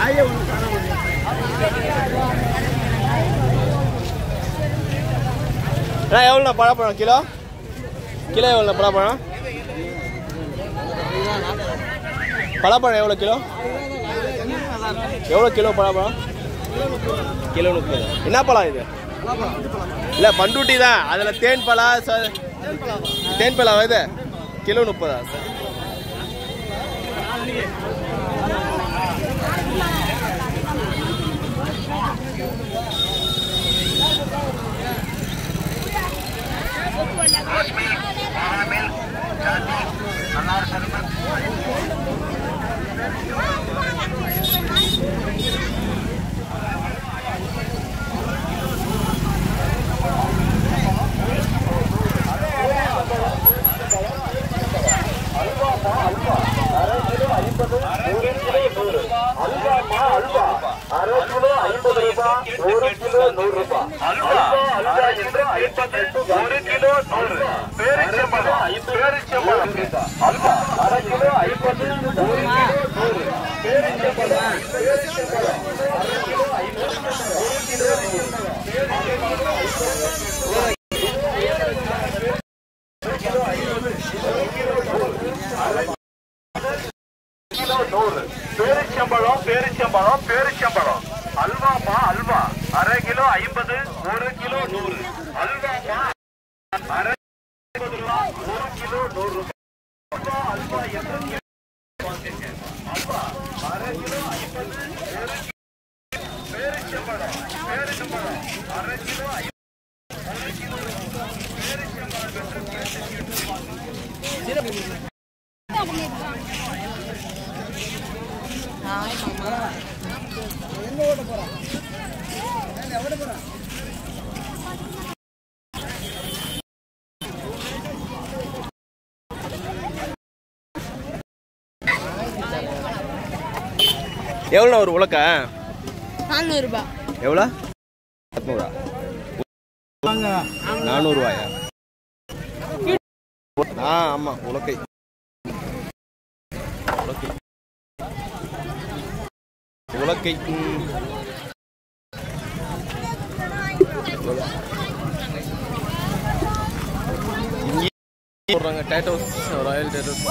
அண்ணா எவ்வளோண்ணா பழப்பழம் kilo kilo எவ்வளோண்ணா பழப்பழம் பழப்பழம் எவ்வளோ கிலோ எவ்வளோ கிலோ பழப்பழம் கிலோ முப்பது என்ன பழம் இது இல்லை பண்ருட்டி தான் அதில் தேன் பழம் ச- தேன் பழம் இது கிலோ முப்பதா சார் பேரிச்சம்பழம் பேரிச்சம்பழம் பேரிச்சம்பழம் அல்வாப்பா அல்வா அரை கிலோ ஐம்பது ஒரு கிலோ நூறு அல்வாப்பா அரை ஐம்பது ரூபா ஒரு கிலோ நூறு ரூபாய் அல்வா, அல்வா எத்தனை கிலோ வாங்குறீங்க? அல்வா அரை கிலோ ஐம்பது ஒரு கிலோ பேரிச்சம்பழம் பேரிச்சம்பழம் அரை கிலோ ஐம்பது ஒரு கிலோ பேரிச்சம்பழம் எவ்வளோண்ணா ஒரு உலக்க நானூறுபா எவ்வளோ எட்நூறா நானூறுவாயா ஆ ஆமாம் உலக்கை உலக்கை உலக்கை ம். இங்கே போடுறாங்க டேட்டோஸ் ராயல் டேட்டோஸ்